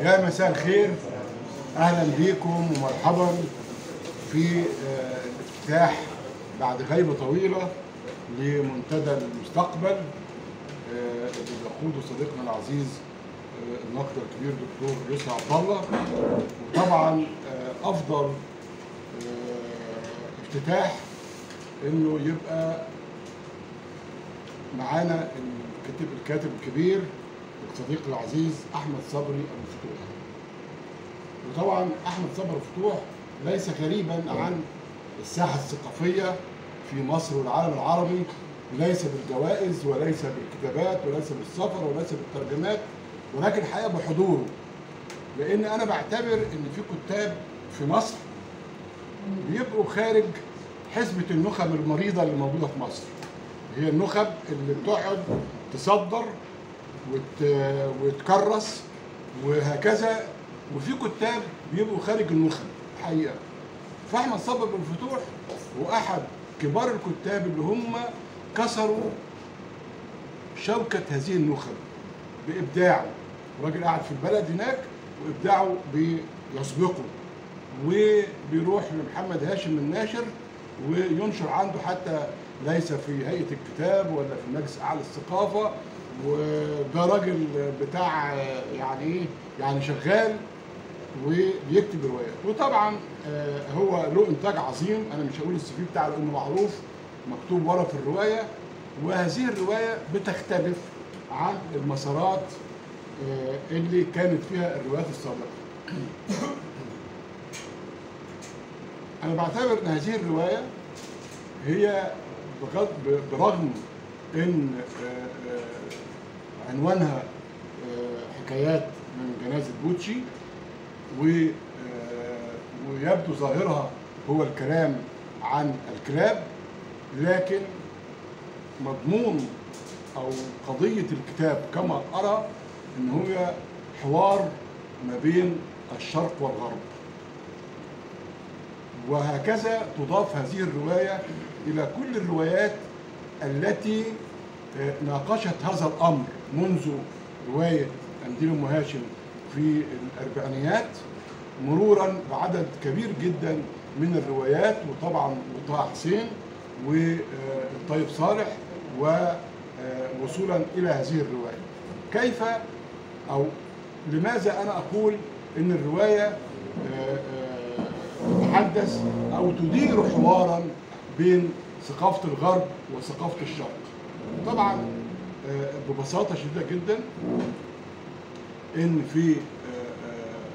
يا مساء الخير اهلا بيكم ومرحبا في آه، الافتتاح بعد غيبه طويله لمنتدى المستقبل آه، اللي بيقوده صديقنا العزيز آه، الناقد الكبير دكتور يسرى عبد الله وطبعا آه، افضل آه، افتتاح انه يبقى معانا الكاتب الكاتب الكبير الصديق العزيز احمد صبري ابو فتوح وطبعا احمد صبري فتوح ليس غريبا عن الساحه الثقافيه في مصر والعالم العربي ليس بالجوائز وليس بالكتابات وليس بالسفر وليس بالترجمات ولكن الحقيقه بحضوره لان انا بعتبر ان في كتاب في مصر بيبقوا خارج حسبه النخب المريضه اللي موجوده في مصر هي النخب اللي بتقعد تصدر وت... وتكرس وهكذا وفي كتاب بيبقوا خارج النخب الحقيقه فاحمد صبري بن فتوح هو احد كبار الكتاب اللي هم كسروا شوكه هذه النخب بابداعه راجل قاعد في البلد هناك وابداعه بيسبقه وبيروح لمحمد هاشم الناشر وينشر عنده حتى ليس في هيئه الكتاب ولا في مجلس اعلى الثقافه وده راجل بتاع يعني ايه يعني شغال وبيكتب روايات وطبعا آه، هو له انتاج عظيم انا مش هقول السي في بتاعه لانه معروف مكتوب ورا في الروايه وهذه الروايه بتختلف عن المسارات آه، اللي كانت فيها الروايات السابقه انا بعتبر ان هذه الروايه هي بغض- برغم ان آه، آه، عنوانها آه، حكايات من جنازه بوتشي و آه، ويبدو ظاهرها هو الكلام عن الكلاب لكن مضمون او قضيه الكتاب كما ارى ان هو حوار ما بين الشرق والغرب وهكذا تضاف هذه الرواية إلى كل الروايات التي آه، ناقشت هذا الأمر منذ رواية قنديل أم هاشم في الأربعينيات مرورا بعدد كبير جدا من الروايات وطبعا وطه حسين والطيب صالح ووصولا إلى هذه الرواية كيف أو لماذا أنا أقول إن الرواية آه، آه، تتحدث او تدير حوارا بين ثقافه الغرب وثقافه الشرق. طبعا آه، ببساطه شديده جدا ان في آه،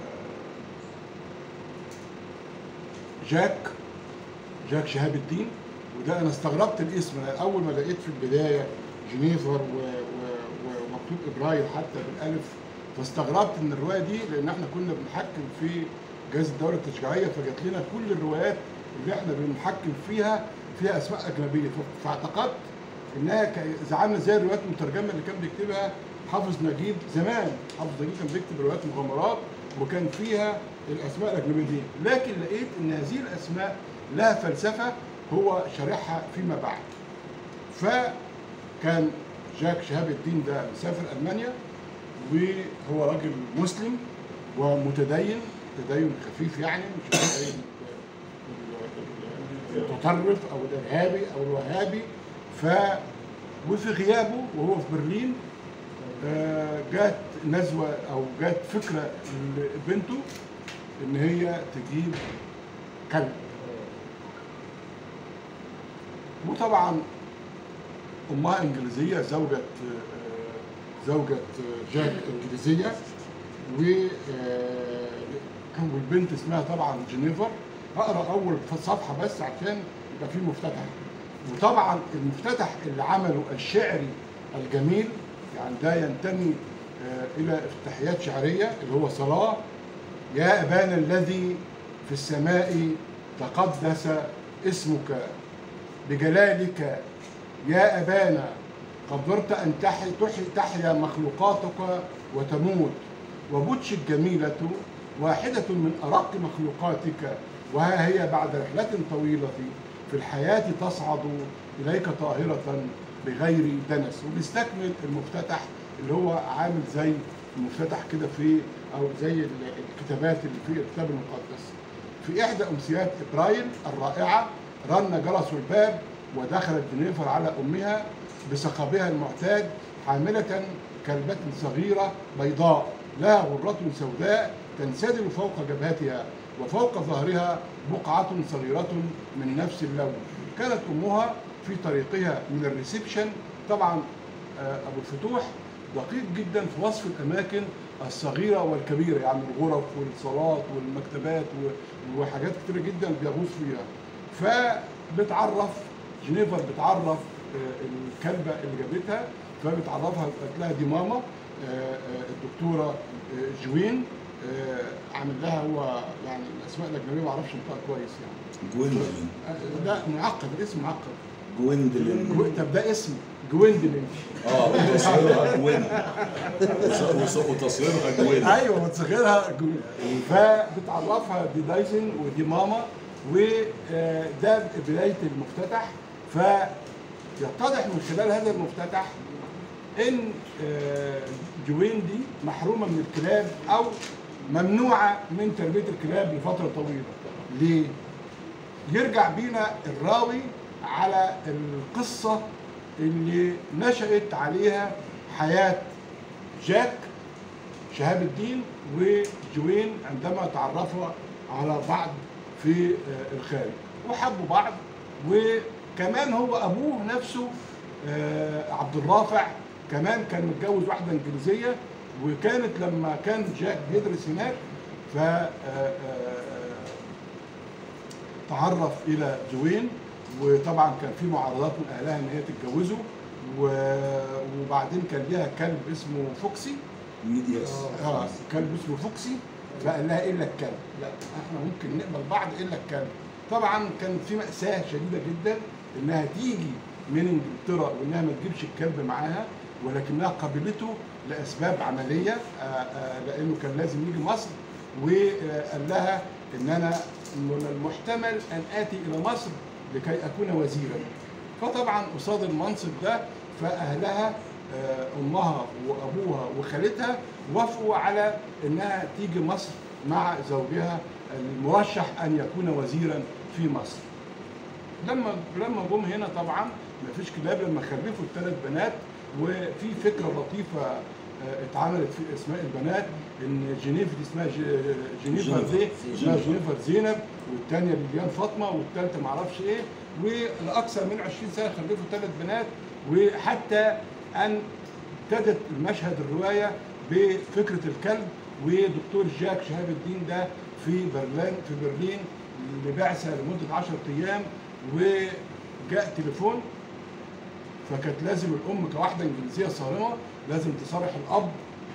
آه، جاك جاك شهاب الدين وده انا استغربت الاسم أنا اول ما لقيت في البدايه جنيفر و- و- ومكتوب ابراهيم حتى بالالف فاستغربت ان الروايه دي لان احنا كنا بنحكم في جائزه الدوله التشجيعيه فجات لنا كل الروايات اللي احنا بنحكم فيها فيها اسماء اجنبيه ف- فاعتقدت انها ك- زعلنا زي الروايات المترجمه اللي كان بيكتبها حافظ نجيب زمان حافظ نجيب كان بيكتب روايات مغامرات وكان فيها الاسماء الاجنبيه دي لكن لقيت ان هذه الاسماء لها فلسفه هو شارحها فيما بعد فكان جاك شهاب الدين ده مسافر المانيا وهو راجل مسلم ومتدين تدين خفيف يعني مش التدين المتطرف او الارهابي او الوهابي ف وفي غيابه وهو في برلين آه، جات نزوه او جات فكره لبنته ان هي تجيب كلب وطبعا امها انجليزيه زوجة آه، زوجة آه، جاك انجليزيه و آه، والبنت اسمها طبعا جينيفر هقرا اول صفحه بس عشان يبقى في مفتتح وطبعا المفتتح اللي عمله الشعري الجميل يعني ده ينتمي آه، الى افتتاحيات شعريه اللي هو صلاه يا ابانا الذي في السماء تقدس اسمك بجلالك يا أبانا قدرت أن تحي تحي تحيا مخلوقاتك وتموت وبتش الجميلة واحدة من أرق مخلوقاتك وها هي بعد رحلة طويلة في الحياة تصعد إليك طاهرة بغير دنس وبيستكمل المفتتح اللي هو عامل زي المفتتح كده في او زي ال- الكتابات اللي في الكتاب المقدس في احدى امسيات ابرايل الرائعه رن جرس الباب ودخلت جنيفر على امها بثقبها المعتاد حامله كلبه صغيره بيضاء لها غره سوداء تنسدل فوق جبهتها وفوق ظهرها بقعه صغيره من نفس اللون كانت امها في طريقها من الريسبشن طبعا آه، ابو الفتوح دقيق جدا في وصف الاماكن الصغيره والكبيره يعني الغرف والصالات والمكتبات و- وحاجات كتيره جدا بيغوص فيها فبتعرف جنيفر بتعرف آه، الكلبه اللي جابتها فبتعرفها قالت لها دي ماما آه، آه، الدكتوره آه، جوين آه، عامل لها هو يعني الاسماء الاجنبيه ما اعرفش انطقها كويس يعني جويندلين آه، لا معقد الاسم معقد جويندلين جو- طب ده اسم جويندلين اه وتصويرها جوين وص- وص- وتصويرها جوين ايوه بتصغرها جوين فبتعرفها دي دايسن ودي ماما وده بدايه المفتتح فيتضح من خلال هذا المفتتح ان آه، جوين دي محرومه من الكلاب او ممنوعه من تربيه الكلاب لفتره طويله ليه يرجع بينا الراوي على القصه اللي نشأت عليها حياه جاك شهاب الدين وجوين عندما تعرفوا على بعض في آه، الخارج وحبوا بعض وكمان هو ابوه نفسه آه، عبد الرافع كمان كان متجوز واحده انجليزيه وكانت لما كان جاك بيدرس هناك ف آه، آه، تعرف الى جوين وطبعا كان في معارضات من اهلها ان هي تتجوزه و- وبعدين كان ليها كلب اسمه فوكسي يس اه كلب اسمه فوكسي فقال لها الا الكلب لا احنا ممكن نقبل بعض الا الكلب طبعا كان في ماساه شديده جدا انها تيجي من انجلترا وانها ما تجيبش الكلب معاها ولكنها قبلته لاسباب عمليه آه، آه، لانه كان لازم يجي مصر وقال لها ان انا من المحتمل ان اتي الى مصر لكي اكون وزيرا فطبعا قصاد المنصب ده فاهلها آه، امها وابوها وخالتها وافقوا على انها تيجي مصر مع زوجها المرشح ان يكون وزيرا في مصر. لما لما جم هنا طبعا ما فيش كلاب لما خلفوا الثلاث بنات وفي فكره لطيفه آه، اتعملت في اسماء البنات ان جنيف دي اسمها ج- جنيفر جينيفر. دي اسمها جنيفر زينب والثانيه ليليان فاطمه والثالثه معرفش ايه والاكثر من 20 سنه خلفوا ثلاث بنات وحتى ان ابتدت المشهد الروايه بفكره الكلب ودكتور جاك شهاب الدين ده في برلين في برلين لبعثه لمده 10 ايام وجاء تليفون فكانت لازم الام كواحده انجليزيه صارمه لازم تصارح الاب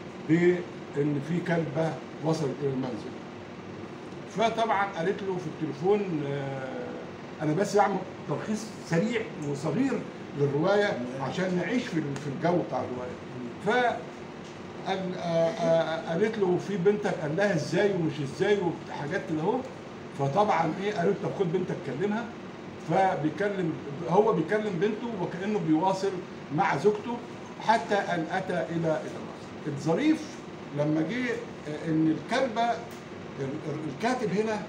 بان في كلبه وصلت الى المنزل فطبعا قالت له في التليفون آه، انا بس بعمل تلخيص سريع وصغير للروايه عشان نعيش في في الجو بتاع الروايه ف قال- آه، آه، قالت له في بنتك قال لها ازاي ومش ازاي وحاجات كده اهو فطبعا ايه قالت طب خد بنتك كلمها فبيكلم هو بيكلم بنته وكانه بيواصل مع زوجته حتى ان اتى الى الى مصر. الظريف لما جه آه، ان الكلبه ال- ال- الكاتب هنا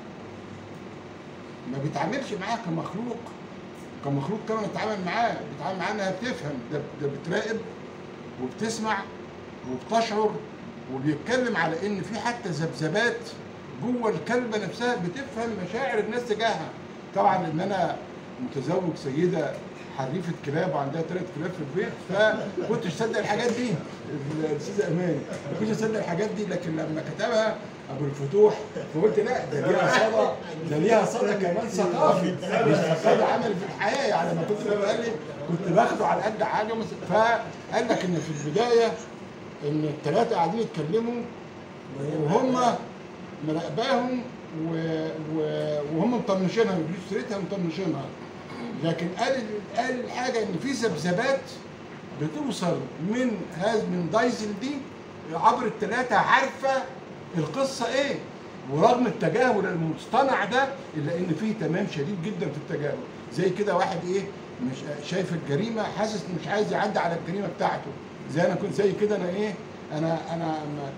ما بيتعاملش معاها كمخلوق كمخلوق كمان اتعامل معاه بيتعامل معاه انها بتفهم ده, ده بتراقب وبتسمع وبتشعر وبيتكلم على ان في حتى ذبذبات جوه الكلبه نفسها بتفهم مشاعر الناس تجاهها طبعا ان انا متزوج سيده حريفه كلاب وعندها ثلاث كلاب في البيت فكنتش اصدق الحاجات دي الاستاذ اماني ما كنتش اصدق الحاجات دي لكن لما كتبها ابو الفتوح فقلت لا ده ليها صدى ده ليها صدى كمان ثقافي مش صدى عملي في الحياه يعني لما كنت قال لي كنت باخده على قد حاجه مثلا فقال لك ان في البدايه ان الثلاثه قاعدين يتكلموا وهم مراقباهم و... و... وهم مطنشينها ما بيجيبوش سيرتها مطنشينها لكن قال قال حاجه ان في ذبذبات بتوصل من هذا من دايزل دي عبر الثلاثه عارفه القصه ايه ورغم التجاهل المصطنع ده الا ان فيه تمام شديد جدا في التجاهل زي كده واحد ايه مش شايف الجريمه حاسس مش عايز يعدي على الجريمه بتاعته زي انا كنت زي كده انا ايه انا انا ما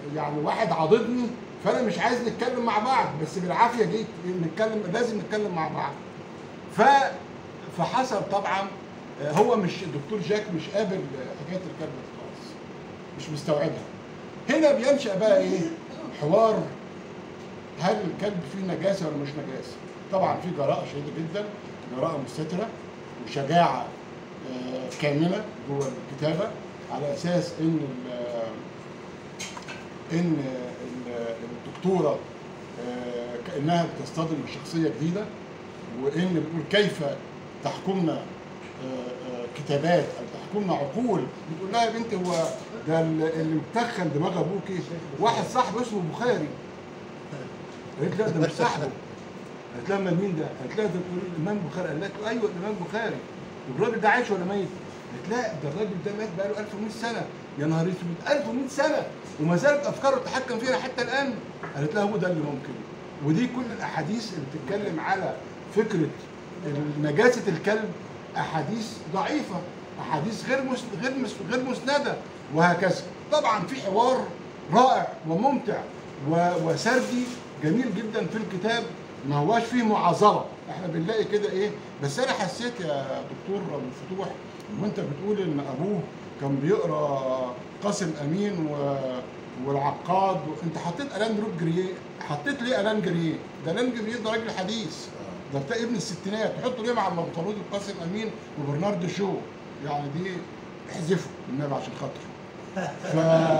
يعني واحد عاضدني فانا مش عايز نتكلم مع بعض بس بالعافيه جيت نتكلم لازم نتكلم مع بعض ف فحصل طبعا آه، هو مش الدكتور جاك مش قابل آه، حكايه الكلب دي خالص مش مستوعبها هنا بينشا بقى ايه حوار هل الكلب فيه نجاسه ولا مش نجاسه طبعا في جراءه شديده جدا جراءه مستتره وشجاعه آه، كامله جوه الكتابه على اساس ان ال- ان ال- الدكتوره آه، كانها بتصطدم بشخصيه جديده وان بتقول كيف تحكمنا آه، آه، كتابات او تحكمنا عقول بتقول لها يا بنتي هو ده اللي متخن دماغ ابوكي واحد صاحبه اسمه بخاري قالت لها ده مش صاحبه قالت لها امال مين ده؟ قالت لها ده بتقول الامام بخاري قالت لها ايوه الامام بخاري والراجل ده عايش ولا ميت؟ قالت لا ده الراجل ده مات بقاله 1100 سنه يا نهار اسود 1100 سنه وما زالت افكاره تتحكم فينا حتى الان قالت لها هو ده اللي ممكن ودي كل الاحاديث اللي بتتكلم على فكره نجاسه الكلب احاديث ضعيفه احاديث غير مس... غير مس... غير مسنده وهكذا طبعا في حوار رائع وممتع و... وسردي جميل جدا في الكتاب ما هواش فيه معاذره احنا بنلاقي كده ايه بس انا حسيت يا دكتور ابو الفتوح وانت بتقول ان ابوه كان بيقرا قاسم امين و... والعقاد و... انت حطيت الان روك جريه حطيت ليه الان جريه ده الان جريه ده راجل حديث ده بتاع ابن الستينات تحطه ليه مع المنطلوط القاسم امين وبرنارد شو يعني دي احذفه النبي عشان خاطري ف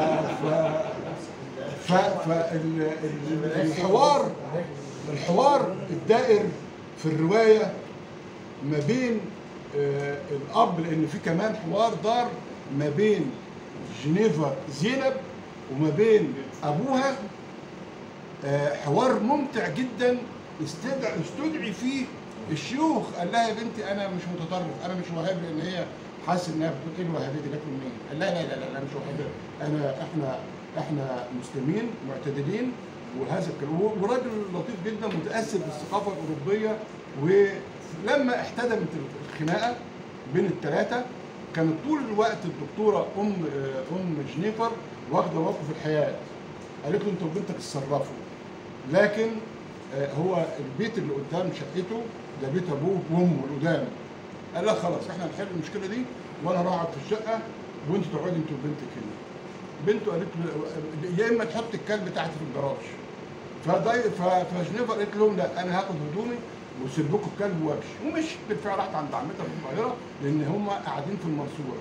ف ف ال- ال- الحوار الحوار الدائر في الروايه ما بين آه، الاب لان في كمان حوار دار ما بين جنيفر زينب وما بين ابوها آه، حوار ممتع جدا استدعى استدعي فيه الشيوخ قال لها يا بنتي انا مش متطرف انا مش وهابي لان هي حاسه انها بتقول ايه الوهابيه دي جت منين؟ قال لها لا لا لا لا مش وهابي انا احنا احنا مسلمين معتدلين وهذا الكلام وراجل لطيف جدا متاثر بالثقافه الاوروبيه ولما احتدمت الخناقه بين الثلاثه كانت طول الوقت الدكتوره ام آه، ام جنيفر واخده موقف الحياه قالت له انت وبنتك اتصرفوا لكن آه، هو البيت اللي قدام شقته ده بيت ابوه وامه القدام قال لها خلاص احنا هنحل المشكله دي وانا هروح اقعد في الشقه وانت تقعدي انت وبنتك هنا بنته قالت له يا اما تحط الكلب بتاعتي في الجراج فضي ف- فجنيفر قالت لهم لا انا هاخد هدومي واسيب لكم الكلب وامشي ومشي بالفعل راحت عند عمتها في القاهره لان هم قاعدين في المنصوره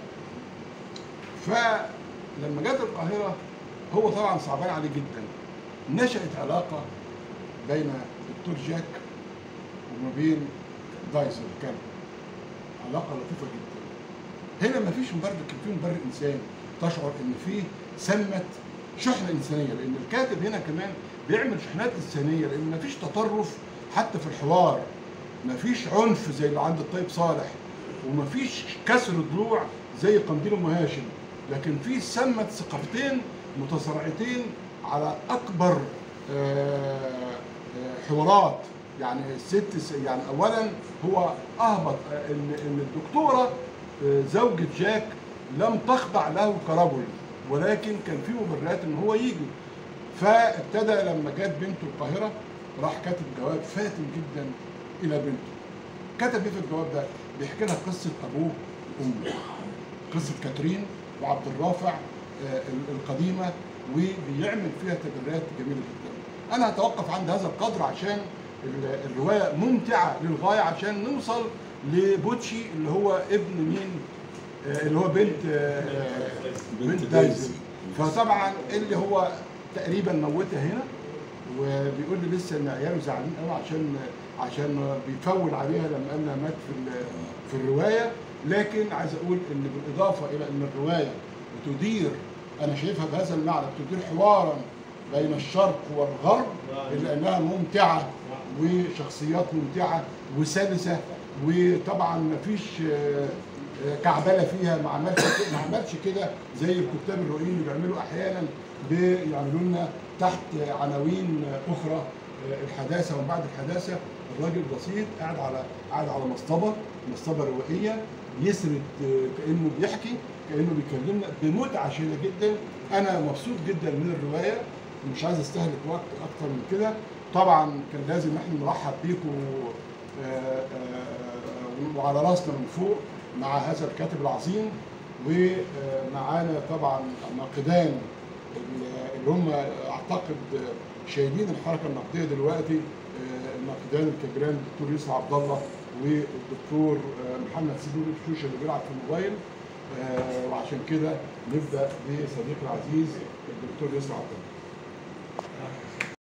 فلما جت القاهره هو طبعا صعبان عليه جدا نشأت علاقه بين الدكتور جاك وما بين دايسون الكلب علاقه لطيفه جدا هنا ما فيش مبرر كان في مبرر انساني تشعر ان في سمه شحنه انسانيه لان الكاتب هنا كمان بيعمل شحنات انسانيه لان ما فيش تطرف حتى في الحوار ما فيش عنف زي اللي عند الطيب صالح وما فيش كسر ضلوع زي قنديل ام هاشم لكن في سمه ثقافتين متصارعتين على اكبر آه، آه، حوارات يعني الست س- يعني اولا هو اهبط آه، ان ان الدكتوره آه، زوجة جاك لم تخضع له كرجل ولكن كان في مبررات ان هو يجي فابتدى لما جت بنته القاهره راح كاتب جواب فاتن جدا الى بنته كتب ايه في الجواب ده؟ بيحكي لها قصه ابوه وامه قصه كاترين وعبد الرافع آه، ال- القديمه وبيعمل فيها تجريات جميله جدا. انا هتوقف عند هذا القدر عشان ال- الروايه ممتعه للغايه عشان نوصل لبوتشي اللي هو ابن مين؟ آه، اللي هو بنت آه، آه، بنت بنت دايزي. دايزي فطبعا اللي هو تقريبا موتها هنا وبيقول لي لسه ان عياله زعلانين قوي عشان عشان بيفول عليها لما قال لها مات في ال- في الروايه لكن عايز اقول ان بالاضافه الى ان الروايه بتدير انا شايفها بهذا المعنى بتدير حوارا بين الشرق والغرب الا انها ممتعه وشخصيات ممتعه وسلسه وطبعا ما فيش كعبله فيها ما عملش ما عملش كده زي الكتاب الرؤيين اللي بيعملوا احيانا بيعملوا لنا تحت عناوين اخرى الحداثه ومن بعد الحداثه الراجل بسيط قاعد على قاعد على مصطبه مصطبه روائيه يسرد كانه بيحكي كانه بيكلمنا بمتعه شديده جدا انا مبسوط جدا من الروايه ومش عايز استهلك وقت اكتر من كده طبعا كان لازم احنا نرحب بيكم آه، آه، وعلى راسنا من فوق مع هذا الكاتب العظيم ومعانا طبعا ناقدان اللي هم اعتقد شايلين الحركه النقديه دلوقتي آه، الناقدان الكبيران الدكتور يوسف عبد الله والدكتور آه، محمد سيدوري الشوشه اللي بيلعب في الموبايل آه، وعشان كده نبدا بصديقي العزيز الدكتور يوسف عبد الله